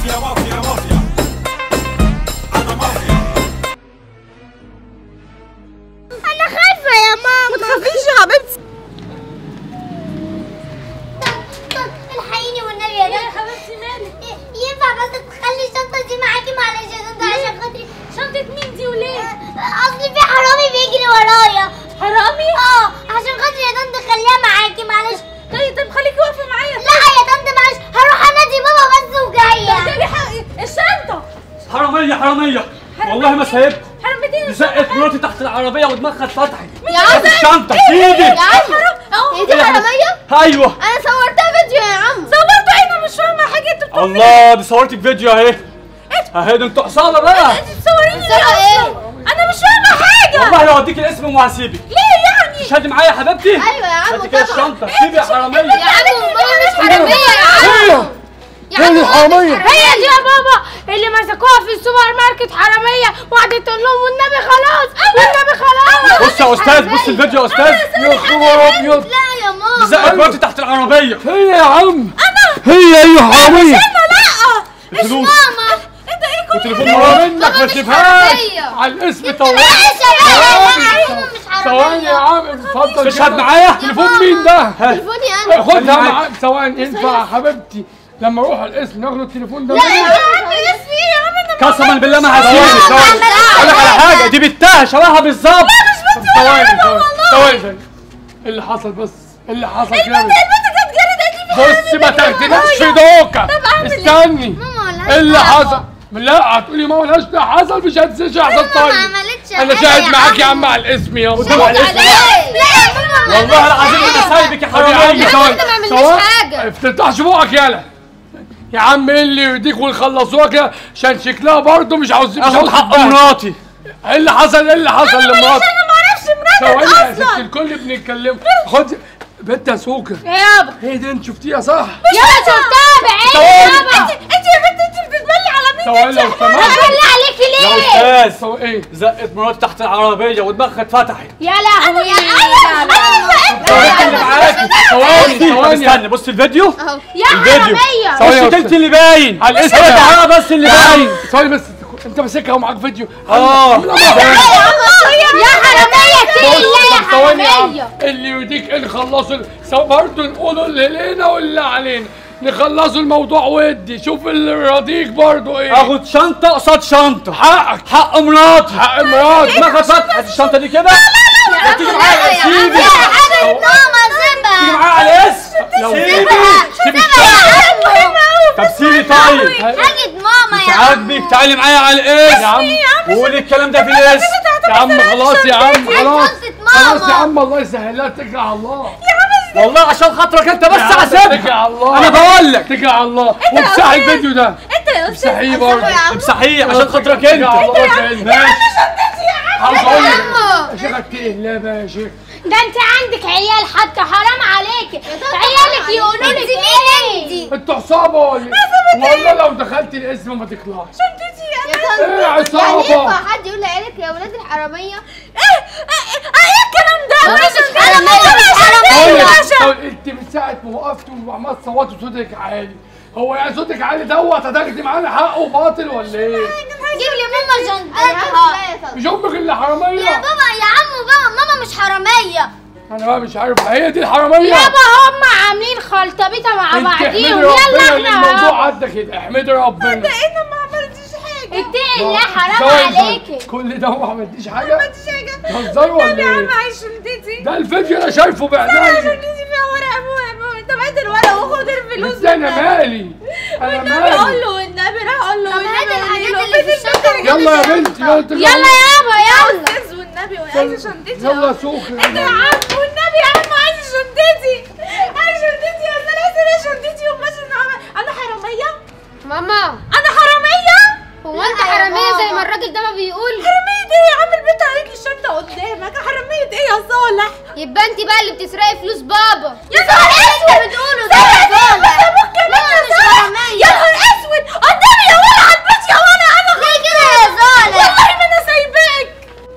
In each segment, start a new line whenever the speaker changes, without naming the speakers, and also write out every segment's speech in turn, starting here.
مافيا مافيا مافيا انا مافيا
انا خايفه يا ماما
ما تخافيش يا حبيبتي
الحقيني والنبي يا يا حبيبتي مالك ينفع بس تخلي الشنطه دي معاكي معلش يا طنط عشان خاطري شنطه مين دي وليه اصل في حرامي بيجري ورايا حرامي اه عشان خاطري يا طنط خليها معاكي معلش طيب طب خليكي واقفه معايا لا يا طنط معلش هروح انادي بابا بس وجايه الشنطه
حرامية حرامية والله ما سايبكم
حرامتين
زقت مراتي تحت العربية ودماغها اتفتحت
يا عم
الشنطة سيدي
يا عم هي دي حراميه
ايوه
انا صورتها فيديو يا عم صورته انا مش فاهمه حاجه انت
الله دي صورتك فيديو اهي اهي ده انتوا حصانة بقى
بتصوريني ليه ايه انا مش فاهمه حاجه
والله لو اديك الاسم وهسيبك
ليه يعني
تشهدي معايا يا حبيبتي
ايوه يا عم
هاتي كده
طبعا.
الشنطة سيبي يا حرامية
يا عم ماما مش حراميه يا عم يا عم
الحرامية؟
هي دي يا بابا اللي مسكوها في السوبر ماركت حراميه وقعدت تقول لهم والنبي خلاص والنبي خلاص
بص يا استاذ بص الفيديو يا استاذ
يا خبر ابيض
لا يا
دي
ماما
زقت مراتي تحت العربية
هي يا عم هي ايوه حرامية
لا
الفلوس
ماما انت ايه كل
وتليفون
ورا
مراتي
منك ما
مش
تسيبهاش
حرامية.
على الاسم طوال
مش
ثواني يا عم اتفضل
تشهد
كده.
معايا
تليفون مين ده؟
تليفوني انا
خدها
معاك.
معاك ثواني ينفع يا حبيبتي لما اروح القسم ناخد التليفون ده
لا
مني؟
يا عم اسمي ايه يا عم
قسما بالله ما هسيبك اقول لك على حاجة دي بنتها شبهها بالظبط
طب ثواني ثواني ثواني ثواني. ايه اللي حصل بس؟ ايه اللي حصل كده؟
البنت كانت جرت قالت لي
بص ما تاخدناش في دوكا
أعمل إيه؟
استني
ماما ولا
ايه اللي حصل؟ لا هتقولي ماما ملهاش ده حصل مش هتسيش حصل
ماما
طيب
ما عملتش
انا
حاجة
شاهد
يا
معاك يا
عم.
عم على الاسم يا
قدام على الاسم
لا يا ماما
والله العظيم انا سايبك يا
طب يا عم
حرامية
ثواني
إحنا ما عملناش
ثواني.
حاجة.
افتتحش بقك يالا يا عم ايه اللي يرضيك ويخلصوها كده عشان شكلها برضه مش عاوز مش
اخد
عاوز
حق
تتبهدل.
مراتي
ايه اللي حصل ايه اللي حصل لمراتي
انا ما اعرفش
ثواني
مراتك
يا ست
اصلا
الكل بنتكلم خد بنت يا سوكر
يابا
هي دي انت شفتيها صح
يابا شفتها بعيني
ثواني.
يابا انت انت يا بنت انت بتتبلي على مين
ثواني لو سمحت
بتبلي عليكي
يا
ليه
استاذ
ثواني ايه
زقت مراتي تحت العربية ودماغها اتفتحت
يا لهوي لا لا
اللي معاكي ثواني ثواني استنى بص الفيديو
يا
الفيديو.
حرامية
ثواني يا
بص
أستاذ.
انت اللي باين
على الاسم
هو
يا
تعالى بس اللي باين
ثواني بس انت ماسكها ومعاك فيديو
اه
يا حرامية تقيل لا يا
ثواني يا عم
حرامية
اللي يرضيك نخلصوا سو برضه نقولوا اللي لينا واللي علينا نخلصوا الموضوع ودي شوف اللي يرضيك برضه ايه
اخد شنطة قصاد شنطة
حقك
حق مراتي
حق مراتك
دماغها اتفتحت الشنطة دي كده تيجي معايا سيبي
حبيبة ماما
تيجي
سيبها
معايا على الاسم
لو-
سيبي
سيبي
سيبها يا عم
طب سيبي طيب
حاجة ماما
مش
يا عم
عاجبك تعالي معايا على الاسم
يا عم
وقولي الكلام ده في الاسم
يا عم خلاص يا عم خلاص
شنطة
خلاص يا
ماما.
عم الله يسهلها اتكل على الله
والله عشان خاطرك انت بس
يا عم اتكل
هسيبها
على الله
انا بقول لك
اتكل على الله وامسحي الفيديو ده
انت يا
امسحيه برضه
امسحيه عشان خاطرك
اتكل على
انت
الله ماشي عاوز اقول لك
عمو.
يا شيخ اتقي الله بقى يا شيخ
ده انت عندك عيال حتى حرام عليك عيالك يقولوا لك ايه
انتوا عصابه ولا ايه؟ والله لو دخلت الاسم ما تطلعش
يا
ايه عصابه
حد يقول لعيالك يا ولاد الحراميه ايه ايه الكلام ده مش حراميه مش
طيب،
حراميه
طيب، انت من ساعه ما وقفت وعمال تصوتي صوتك عالي هو يعني صوتك عالي دوت هتاخدي معانا حق وباطل ولا ايه؟
جيب لي ماما شنطتها
مش امك اللي حراميه
يا بابا يا عم بابا ماما مش حراميه
انا بقى مش عارف هي دي الحراميه
يابا هم عاملين خلطبيطه مع
انت احمدي
بعضيهم
ربنا
يلا
اللي
احنا
الموضوع عدى كده احمدي ربنا
انا ما عملتش حاجه اتقي الله حرام
ثواني، ثواني.
عليكي
كل ده وما عملتيش حاجه؟ ما
عملتش حاجه
تهزري ولا ايه؟
عايش شنطتي
ده الفيديو انا شايفه بعيني
شنطتي فيها ورق ابويا طب هات الورق وخد الفلوس
بس انا مالي انا مالي
له والنبي راح اقول له والنبي الحاجات اللي في الشنطه
يلا يا بنتي يلا انت
يلا يابا يلا
والنبي وعايزه شنطتي
يلا سوخي
يا عم والنبي يا عم عايزه شنطتي عايزه شنطتي يا سلام انا شنطتي وماشي انا حراميه
ماما
انا حراميه
هو انت حراميه زي ما الراجل ده ما بيقول
حراميه ايه يا عم البنت عليك الشنطه قدامك حراميه ايه يا صالح
يبقى انت بقى اللي بتسرقي فلوس بابا
يا نهار اسود
بتقوله
ده يا ابوك كمان يا صالح يا نهار اسود قدامي يا ولا على البيت يا ولا انا
ليه كده يا صالح
والله ما انا سايباك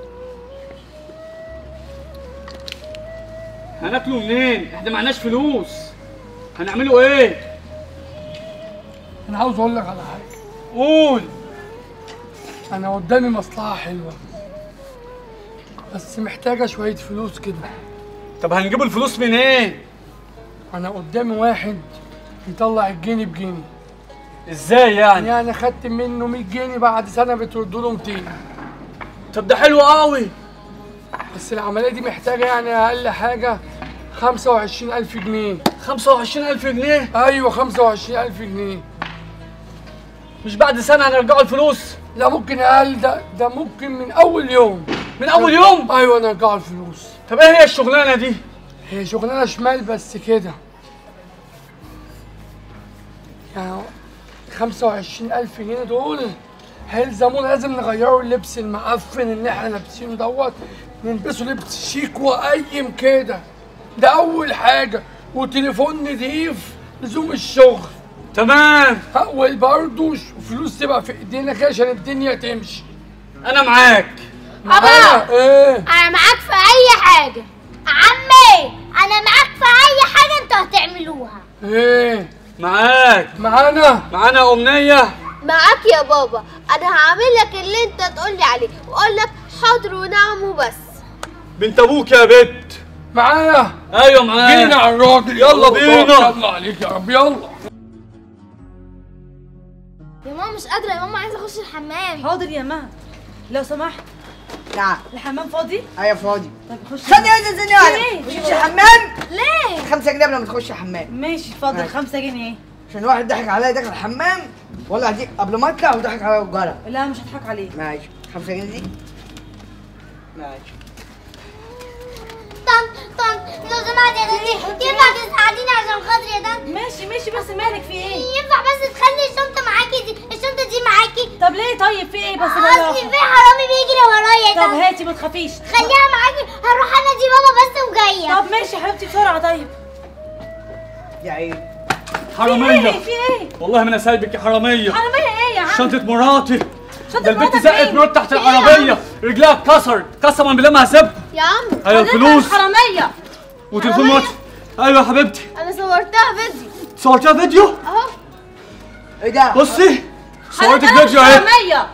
هناكله منين؟ احنا معناش فلوس هنعمله ايه؟
انا عاوز اقول لك على حاجه قول انا قدامي مصلحة حلوة بس محتاجة شوية فلوس كده
طب هنجيب الفلوس منين
انا قدامي واحد يطلع الجنيه بجنيه
ازاي يعني
يعني خدت منه 100 جنيه بعد سنة بترد له 200
طب ده حلو قوي
بس العملية دي محتاجة يعني أقل حاجة 25000 جنيه
25000 جنيه
أيوة 25000 جنيه
مش بعد سنه هنرجعوا الفلوس
لا ممكن أقل ده ده ممكن من أول يوم
من اول يوم
أيوة نرجعوا الفلوس
طب ايه هي الشغلانه دي
هي شغلانة شمال بس كده يعني 25000 جنيه دول هيلزمونا لازم نغيروا اللبس المعفن اللي احنا لابسينه دوت نلبسه لبس شيك وقيم كده ده أول حاجة وتليفون نضيف لزوم الشغل
تمام
ها، وبرضه فلوس تبقى في ايدينا كده عشان الدنيا تمشي
انا معاك
بابا
ايه
انا معاك في اي حاجه عمي انا معاك في اي حاجه انتوا هتعملوها
ايه
معاك
معانا
معانا امنيه
معاك يا بابا انا هعمل لك اللي انت تقولي عليه واقول لك حاضر ونعم وبس
بنت ابوك يا بت
معايا
ايوه معاك
جينا على الراجل
يلا بينا.
يلا عليك يا رب يلا
يا ماما مش قادره يا ماما عايزه اخش الحمام
حاضر يا مها لو سمحت
نعم
الحمام فاضي
ايوه فاضي
طب خش
ثانية واحدة ثانية
ليه؟
واحدة تخش الحمام
ليه
خمسة جنيه قبل ما تخش الحمام
ماشي اتفضل
ماشي.
خمسة جنيه
عشان واحد ضحك عليا دخل الحمام ولا دي قبل ما اطلع وضحك عليا وجرى
لا مش هضحك عليك
ماشي خمسة جنيه دي ماشي
طن طن لو سمحت يا دادي ينفع تساعديني عشان خاطري يا دادي
ماشي ماشي بس مالك في ايه
ينفع بس تخلي الشنطه معاكي دي الشنطه دي معاكي
طب ليه طيب في ايه بس
اصلي في
بالراحة
حرامي بيجري ورايا يا
طب
دادي
هاتي ما تخافيش
خليها معاكي هروح انادي بابا بس وجايه
طب ماشي يا حبيبتي بسرعة طيب
يا عيني
في ايه
حراميه
في ايه
والله ما انا سايبك يا حراميه
حرامية ايه يا عم
شنطه مراتي
شنطة
ده البنت
مراتك
زقت
فين؟
مرات تحت
في إيه يا
العربيه
عم؟
رجلها اتكسرت قسما بالله ما هسيبكم
يا عم
ايوه
حضرتك
الفلوس
حرامية
وتليفون مراتي ايوه يا حبيبتي
انا صورتها فيديو
صورتها فيديو
اهو
ايه ده؟
بصي صورتك
حضرتك أنا مش
فيديو اهي
حرامية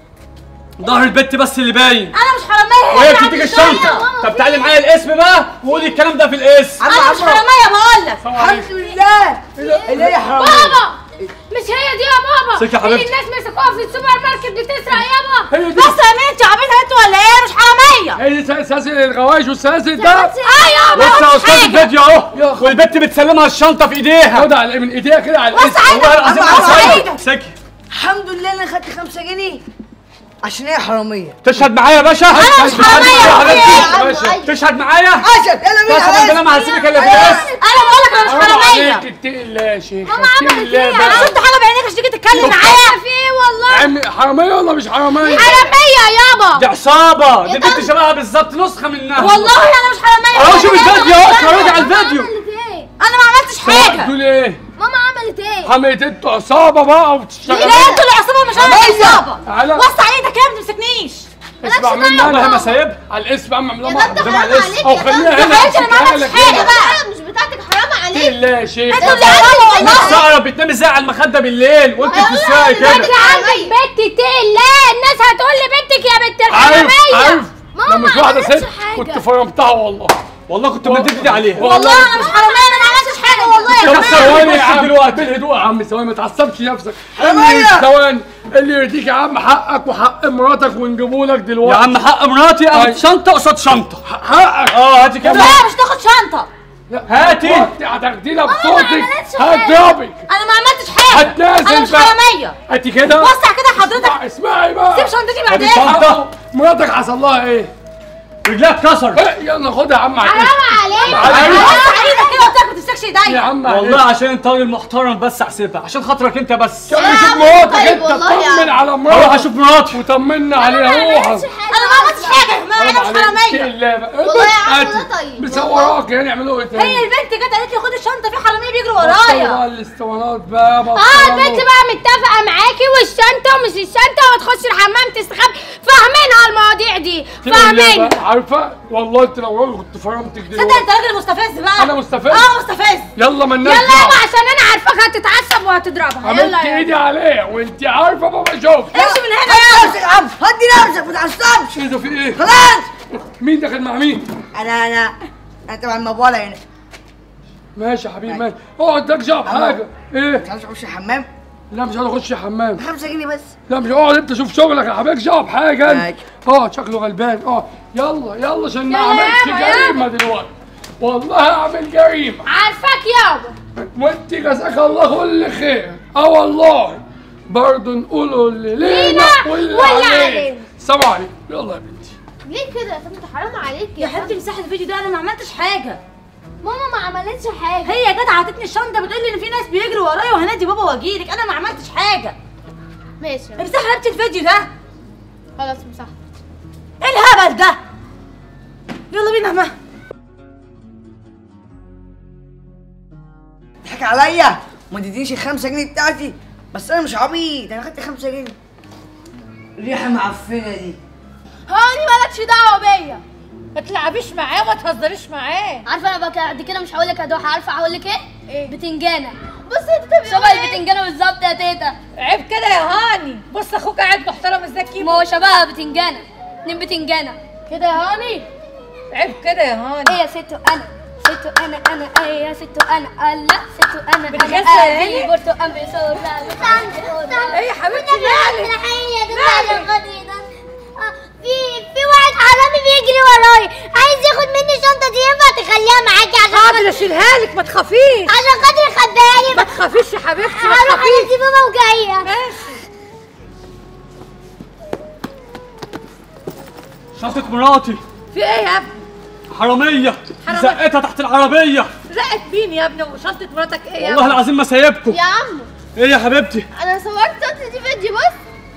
ظهر البت بس اللي باين
انا مش حرامية
وهي
هي
بتديك
عندي
الشنطه طب تعالي معايا الاسم بقى وقولي الكلام ده في الاسم
عم
انا مش
عمرو
حرامية بقول لك
الحمد لله اللي هي حرامية
بابا مش هي دي يا بابا
سكة يا حبيبتي.
اللي الناس مسكوها في السوبر ماركت بتسرق يابا
هي دي
بس يا بنتي عبيطة انت ولا ايه مش حرامية
هي دي سلاسل الغوايش والسلاسل ده
اه يابا
بص يا
مش
استاذ
حاجة.
الفيديو
يا
اهو
أخ.
والبت بتسلمها الشنطه في ايديها
خدها على من ايديها كده على
بص
الاسم
عينك
والله العظيم
عم
ما
عمرو.
سايبك سكي
الحمد لله انا خدت خمسة جنيه عشان هي حرامية
تشهد معايا يا باشا انا
مش حرامية
يا
يا
حبيبتي
أيوة.
تشهد معايا
عشان يلا بينا
قسما بالله
على
ما هسيبك الا في
أيوة.
الاسم
انا بقول لك انا مش
حرام
حرامية
عليك اتقي الله يا شيخ
ماما
اتقي
عملت
الله
ايه؟
بقى.
انا شفت حاجة بعينيك عشان تيجي تتكلم معايا
في ايه والله
عم حرامية ولا مش حرامية؟
حراميه يابا
دي عصابه دي بنت شبهها بالظبط نسخه منها
والله انا مش حرامية
اهو شوف
أنا
الفيديو اهو اتفرجي على الفيديو
عملت ايه
انا ما عملتش حاجة
تقول ايه؟
ماما عملت ايه
حميت انتوا عصابة بقى وبتشتغلوا
لا انتوا العصابة مش انا العصابة
تعالى
وسع ايدك كده ما تمسكنيش
اسمع مني
والله ما
انا
سايبها
على الاسم عم عملوها
يا بنت
محضرين على
حرام
الاسم
عليك
او
يا
خليها
بنت.
هنا
يا حبيبتي انا ما
أمسكها
عملتش
لك
حاجة
هنا.
بقى
مش بتاعتك حرام
اتقي
عليك
الله يا شيخ
انتوا اللي عملوا والله
ساره بتنام ازاي على المخده بالليل وانت بتسرقي كده
عندك بنت اتقي الله الناس هتقول لي بنتك يا بنت
عارف
الحراميه
عارف
ماما
لما مش
ما
واحدة
عملتش
ست
حاجة.
كنت فرمتها والله
والله كنت مديت ايدي عليها
والله انا مش حرامية انا ما عملتش حاجة والله يا
طب
جماعة
ثواني يا
بس
عم
دلوقتي.
بالهدوء يا عم ثواني ما تعصبش نفسك
حرامية.
اللي ثواني اللي يرضيك يا عم حقك وحق مراتك ونجيبه لك
يا
دلوقتي
عم حق مراتي
أي.
اخد شنطه قصاد شنطه
حقك
اه هاتي كده
لا مش تاخد شنطة
هاتي.
وقت هتاخدينا بصوتك
عملتش حاجة.
هضربك
انا ما عملتش حاجة
هتنازل
انا مش
بقى.
حرامية
هاتي كده
وسع كده حضرتك
اسمع- اسمعي بقى
سيب شنطتي
هاتي
بعدين
الشنطه
مراتك حصل لها ايه؟
رجلها اتكسر
إيه، يلا خدها يا عم على
حرام عليك
عليك.
وسع ايدك كده قلت لك ما تمسكش
يا
ايديا
عم
والله عشان انت راجل محترم بس احسبها عشان خاطرك انت بس
يلا شوف مراتك
طيب
انت
والله يا
طمن
عم.
على
اروح
مراتك
اشوف مراتي
وطمنا عليها روحك
انا ما عملتش حاجة يا جماعة انا مش حرامية
والله يا عم ده طيب.
بيصوراك يعني يعملوا ايه تاني؟
هي البنت جت قالت لي خد الشنطة في حرامية بيجروا
بطلوا
ورايا
بقى الاسطوانات بقى
اه
بطلوا.
البنت بقى متفقه معاكي والشنطه ومش الشنطه وتخش الحمام تستخبي فاهمينها المواضيع دي
تقول ليه
فاهماني
بقى؟ عارفه والله انت لو راجل كنت فرمتك
صدق
دلوقتي
انت راجل مستفز بقى
انا مستفز
اه مستفز
يلا ما
يلا يابا عشان انا عارفاك هتتعصب وهتضربها
عملت
يلا يابا
ايدي عليه وانت عارفه بابا شوف
امشي من هنا يابا
نفسك يا عم هدي نفسك ما تعصبش
ايه ده في ايه
خلاص
مين دخل مع مين
انا انا انا تبع المبوله هنا
ماشي يا حبيبي ماشي اقعد ده جاب حاجه ايه
مش عايز اخش الحمام
لا مش عايز اخش الحمام
خمسة جنيه بس
لا مش اقعد انت شوف شغلك يا حبيبي جاب حاجه انت.
ماشي.
اه شكله غلبان اه يلا يلا عشان ما
يلا
عملتش
يابا، يابا.
جريمه دلوقتي والله هعمل جريمه
عارفاك يابا
وانت جزاك الله كل خير اه والله برضه نقولوا اللي لينا
لينا
واللي
واللي
علينا
علينا.
سلام عليكم يلا يا بنتي
ليه كده يا طنط حرام عليك
يا حبيبتي مساحه الفيديو ده انا ما عملتش حاجه
ماما ما عملتش حاجه
هي جت عطتني الشنطه بتقول لي ان في ناس بيجروا ورايا وهنادي بابا واجيلك انا ما عملتش حاجه
ماشي
امسحي يا حبيبتي الفيديو ده
خلاص مسحت
ايه الهبل ده يلا بينا ما
ضحك عليا وما تدينيش الخمسة جنيه بتاعتي بس انا مش عبيط انا خدت خمسة جنيه الريحة معفنة دي
هاني مالكش دعوه بيا
ما تلعبيش معاه وما تهزريش معاه
عارفه انا بقى دي كده مش هقول لك يا ضحى عارفه هقول لك ايه؟
ايه؟
بتنجانه
بصي انت بتعملي
شبه
ايه؟
البتنجانه بالظبط يا تيتا
عيب كده يا هاني بص اخوك قاعد محترم ازاي كيف
ما هو شبهها بتنجانه اتنين بتنجانه
كده يا هاني عيب كده يا هاني
ايه يا ستو انا ستو انا انا ايه يا ستو انا الله ستو انا
بتغسل
انا
يا
ايه
هاني؟
برتقال بيصور لا
ايه يا حبيبتي مالك
الحقيقة يا دكتور عشان خاطري ده آه، في في واحد حرامي بيجري ورايا عايز ياخد مني الشنطه دي ينفع تخليها معاكي عشان
حاضر
خاطر
اشيلها لك ما تخافيش
عشان خاطر يخبيها لي
ما تخافيش يا حبيبتي ما
هروح
تخافيش
انزل بابا وجايه
ماشي
شنطة مراتي
في ايه يا ابني
حرامية
حرامية.
زقتها تحت العربية
زقت مين يا ابني وشنطه مراتك ايه يا
والله
ابني
العظيم ما سايبكم
يا عم
ايه يا حبيبتي
انا صورت طنط دي فيديو بس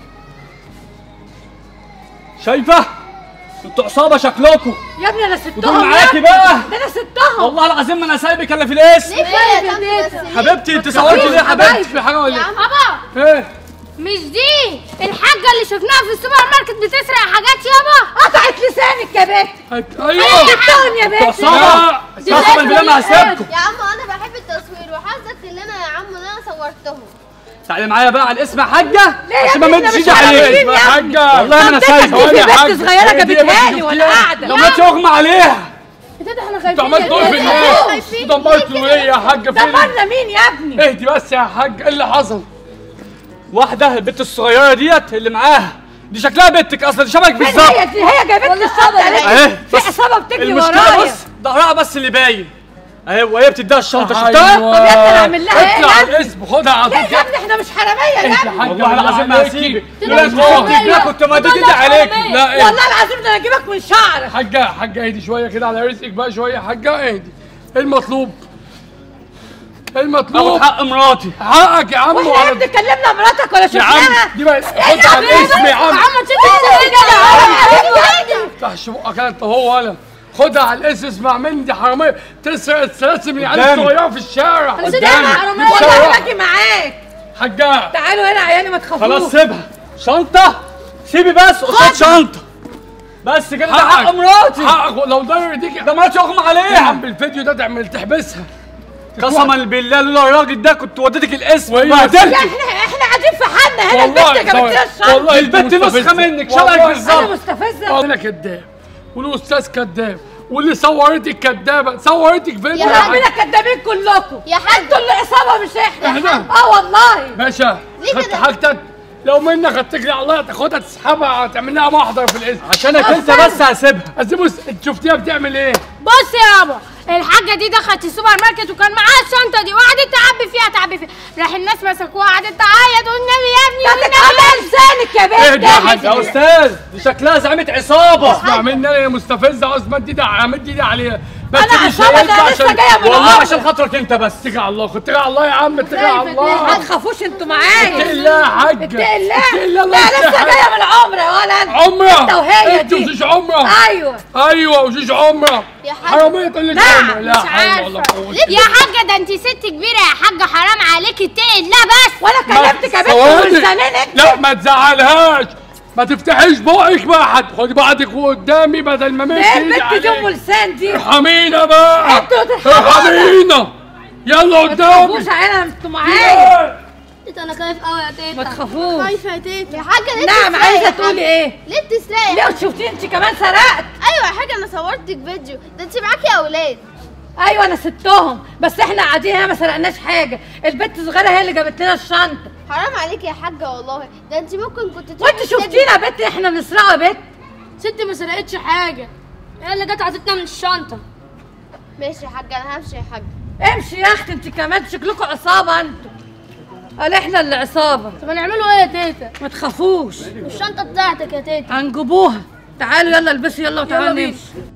شايفة انتوا عصابة شكلكم
يا ابني انا
ودول
ستهم يا
معاكي
ابني.
بقى
ده انا ستهم
والله العظيم ما انا سايبك الا في الاسم
ليه كده يا طنط بس ليه؟
حبيبتي انت صورتي ليه يا حبيبتي
في حاجه ولا
يا
إيه؟
عم
بابا
ايه
مش دي الحاجه اللي شفناها في السوبر ماركت بتسرق حاجات يابا
قطعت لسانك يا بنت
هت- ايوه
ستهم يا بنت
عصابة قسما بالله ما هسيبكم
يا عم انا بحب التصوير وحظك ان انا يا عم ان انا صورتهم
تعالي معايا بقى على الاسم يا حاجة
ليه يا
عشان ما
ابني
مدش
احنا
ايدي
مش
عليك
عارفين
يا
يا
حاجه
والله ما انا
طنطتك
سايبك
دي في
ثواني يا
بنت
حاج.
صغيره
هي دي يا
جابتها
بنت
لي وانا
شفتيها؟
قاعده
لو ما تغمى عليها
ده احنا
انتوا عملتوا ايه في الناس؟ انتوا دمرتوا ايه يا حاج فين؟
دمرنا مين يا ابني
اهدي بس يا حاج ايه اللي حصل؟
واحدة البت الصغيرة ديت اللي معاها دي شكلها بنتك اصلا دي شبهك
فين
بالظبط
هي دي هي جابت لي الشنطه
اهي
ليه في عصابه بتجري
المشكلة
ورايا
بص ظهرها بس اللي باين اهي وهي بتديها الشنطة
أيوة.
شفتها؟
طب يا ابني انا اعمل لها ايه
اطلع
يا
على الاسم خدها على
لا
طول
يا ابني احنا مش حراميه يا
انت يا
ابني
حاج
والله العظيم ما
عليكي.
هسيبك
لا
لا
تروح.
كنت لا كنت مديت ايدي عليك
لا ايه
والله العظيم ده انا اجيبك من شعرك
حاجه حاجه اهدي شويه كده على رزقك بقى شويه حاجه اهدي ايه المطلوب؟ ايه
اخد
المطلوب؟
حق مراتي
حقك يا عم
واحنا يا
وعلى
ابني كلمنا مراتك ولا
يا
شفناها
عم دي بقى خد على الاسم يا عم تفتحش بقك انت هو ولا خدها على الاسم اسمع مني دي حراميه تسرق السلاسل من العيال
قدامي.
الصغيره في الشارع
قدامي.
والله انا باجي معاك
حاجه
تعالوا هنا عيالي ما تخافوش
خلاص سيبها شنطة سيبي بس قصاد شنطة بس كده ده حق مراتي
حقك لو ده يرضيك
ده مراتي اغمى
يا عم
عليها
بالفيديو ده تعمل تحبسها
قسما بالله لولا الراجل ده كنت وديتك الاسم
وهي
بهدلتك
احنا احنا قاعدين في حالنا هنا البنت
والله
جابت لنا الشنطه
والله انت
البنت نسخة
مستفزة.
منك، شبهك
والله
بالظبط.
انا مستفزه
انا كذاب والاستاذ كذاب واللي صورتك كذابه صورتك فين
يا ربنا كدابين كلكم
يا حاج.
انتوا اللي عصابه مش احنا
احنا؟
اه والله
باشا
ليه
خدت
كده؟
حاجتك لو منك هتجري على الله تاخدها تسحبها تعمل لها محضر في الاسم
عشانك انت بس هسيبها
بس بص انت شفتيها بتعمل ايه؟
بص يابا الحاجة دي دخلت السوبر ماركت وكان معاها الشنطة دي وقعدت تعبي فيها تعبي فيها راح الناس مسكوها قعدت تعيط والنبي يا ابني
ده
والنبي
تتعمل لسانك يا
اهدى
بنت
يا حاج
يا استاذ دي شكلها زعيمة عصابة
اسمع مني انا يا مستفزه اصلا انت ده عملت ايدي عليها بس
انا
مش
عصابه
هينفع
ده لسه
عشان
جايه من
والله
العمر
عشان خاطرك انت بس
اتكل على الله اتكل على الله يا عم اتكل على
ما
الله
تخافوش انتوا
اتقي
معايا
الله يا حاج
اتقي الله
اتقي الله الله
لا لسه
يصلحك.
جايه من العمر يا ولد
عمره
انت وهي
انت
دي.
وشوش عمره
ايوه
ايوه وشوش عمره
يا حاج.
حراميه تقول لك
لا،
عمره لا
مش
حول ولا
عارفة
قوه
يا حاجة ده انت ست كبيرة يا حاجة حرام عليك اتقي الله بس
وانا كلمتك يا بنت
ثواني.
من زمان انت
لا ما تزعلهاش ما تفتحيش بقك بقى حد خدي بعضك قدامي بدل ما مشي
ايه البت دي ام لسان دي
ارحمينا بقى
انتوا ترحمونا.
ارحمينا يلا قدامي
تخافوش عينها انتوا معايا
تيتا انا خايف قوي يا تيتا
ما تخافوش
خايفه يا تيتا
يا حاجه ليه
نعم
بتسرقي
عايزه
يا
تقولي
حاجة؟
ايه
ليه بتسرقي
ليه شفتي انت كمان سرقت
ايوه يا حاجه انا صورتك فيديو ده انت معاكي اولاد
ايوه انا ستهم بس احنا قاعدين هنا ما سرقناش حاجه البت الصغيره هي اللي جابت لنا الشنطه
حرام عليكي يا حاجه والله ده انت ممكن كنت تروحي
وانت
السجن.
شفتينا يا بت احنا بنسرقها يا بت
ستي ما سرقتش حاجه هي اللي جت عطتنا من الشنطه
ماشي يا حاجه انا همشي يا حاجه
امشي يا اختي انت كمان شكلكم عصابه انتوا قال احنا اللي عصابه
طب هنعمله ايه يا تيتا
ما تخافوش
الشنطه بتاعتك يا تيتا
هنجيبوها تعالوا يلا البسوا يلا وتعالوا
يلا بينا.
نمشي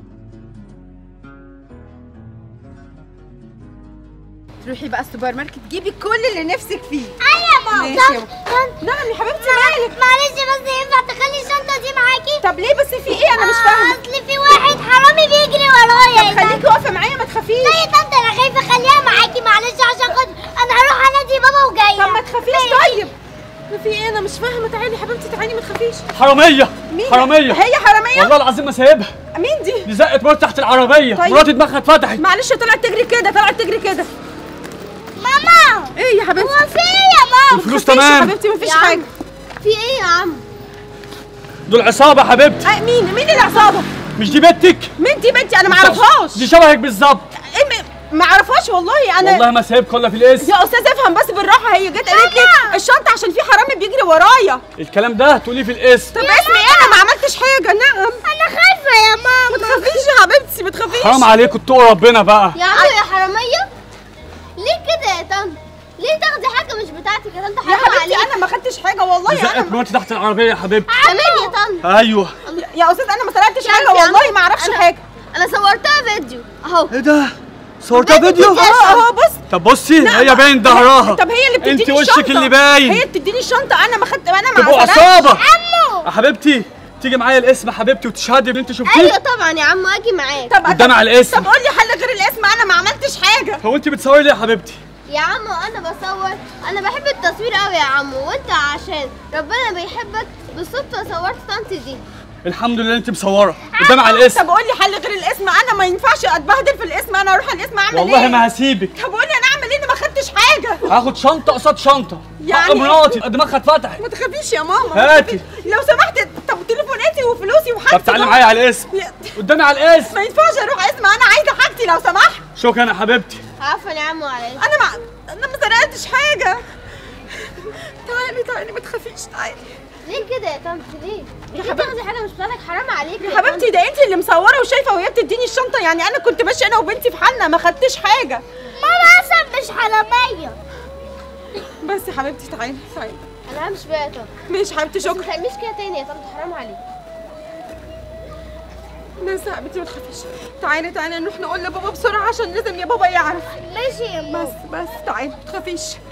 تروحي بقى السوبر ماركت تجيبي كل اللي نفسك فيه
ايوه يا ماما
ماشي يا
طب-
نعم يا حبيبتي مالك
معلش بس ينفع تخلي الشنطه دي معاكي
طب ليه بس في ايه انا مش فاهمه
اصل في واحد حرامي بيجري ورايا يا
طب خليكي واقفه معايا ما تخافيش
لا يا طنط انا خايفه اخليها معاكي معلش عشان خاطر انا هروح انادي بابا وجايه
طب ما تخافيش طيب ما في ايه انا مش فاهمه تعالي يا حبيبتي تعالي ما تخافيش
حراميه
مين
حراميه
هي حراميه
والله العظيم ما سايبها
مين دي
دي زقت مراتي تحت العربيه
طيب.
مراتي دماغها اتفتحت
معلش طلعت تجري كده طلعت تجري كده
ماما
ايه يا حبيبتي
هو في ايه يا ماما
الفلوس
مفيش يا
تمام
حبيبتي مفيش
يا عم.
حاجه
في ايه يا عم
دول عصابه يا حبيبتي
آه مين مين العصابه
مش دي بنتك
مين دي بنتي انا ما اعرفهاش
دي شبهك بالظبط
ايه م- ما اعرفهاش والله انا
والله ما سايبك ولا في الاسم
يا استاذ افهم بس بالراحه هي جت قالت لي الشنطه عشان في حرامي بيجري ورايا
الكلام ده تقولي في الاسم
طب اسمي ايه انا ما عملتش حاجه نعم
انا خايفه يا ماما
ما تخافيش يا حبيبتي ما تخافيش
حرام عليكم اتقوا ربنا بقى
يا عم يا حراميه ليه كده يا طنط ليه تاخدي حاجه مش بتاعتك يا طنط
يا
حرام
حبيبتي
عليك
انا ما خدتش حاجه والله
دي زقت
انا
مراتي تحت العربيه يا حبيبتي
كمان يا طنط
ايوه
يا استاذ انا ما سرقتش
يا
حاجه
عم، يا
والله
عم.
ما اعرفش
أنا-
حاجه
انا صورتها فيديو اهو
ايه ده صورتها فيديو
اهو اهو بص
طب بصي هي باين ظهرها
طب هي اللي بتديني
انت وشك
الشنطة.
اللي باين
هي بتديني الشنطه انا ما خدت انا ما
تبقوا
سرقتش.
عصابه يا حبيبتي تيجي معايا الاسم يا حبيبتي وتشهدي ان انت شفتيه
ايوه طبعا يا عم اجي معاك
طب
قدامي على الاسم
طب قول لي حل غير الاسم انا ما عملتش حاجه
هو انت بتصوري ليه يا حبيبتي
يا عم انا بصور انا بحب التصوير قوي يا عم وانت عشان ربنا بيحبك بالصدفه صورت طنط دي
الحمد لله انت مصوره قدامي على الاسم
طب قول لي حل غير الاسم انا ما ينفعش اتبهدل في الاسم انا اروح الاسم اعمل
والله
ايه
ما هسيبك
طب قول لي انا اعمل ايه انا ما خدتش حاجه
هاخد شنطه قصاد شنطه
يعني
حق مراتي دماغها اتفتحت
ما تخافيش يا ماما ما
هاتي.
تخافيش. لو سمحت طب تليفوناتي وفلوسي وحاجتي
طب تعالي
بقى.
معايا على الاسم
يا-
قدامي على الاسم
ما ينفعش اروح اسم انا عايزه حاجتي لو سمحت
شكرا يا حبيبتي
عفوا يا عم وعليك
انا ما انا ما سرقتش حاجه تعالي تعالي ما تخافيش تعالي
ليه كده يا طنط ليه؟
يا
ليه تاخدي حاجه مش بتاعتك حرام عليك
يا حبيبتي ده انت اللي مصوره وشايفه وهي بتديني الشنطه يعني انا كنت ماشيه انا وبنتي في حالنا ما خدتش حاجه
ماما اصلا مش حراميه
بس يا حبيبتي تعالي تعالي
انا همشي بقى يا طنط
ماشي يا حبيبتي
بس ما
شكرا
تعمليش كده تاني يا طنط حرام عليك
بس يا حبيبتي ما تخافيش تعالي تعالي نروح نقول لبابا بسرعه عشان لازم يا بابا يعرف
ماشي يا ماما
بس بس تعالي ما تخافيش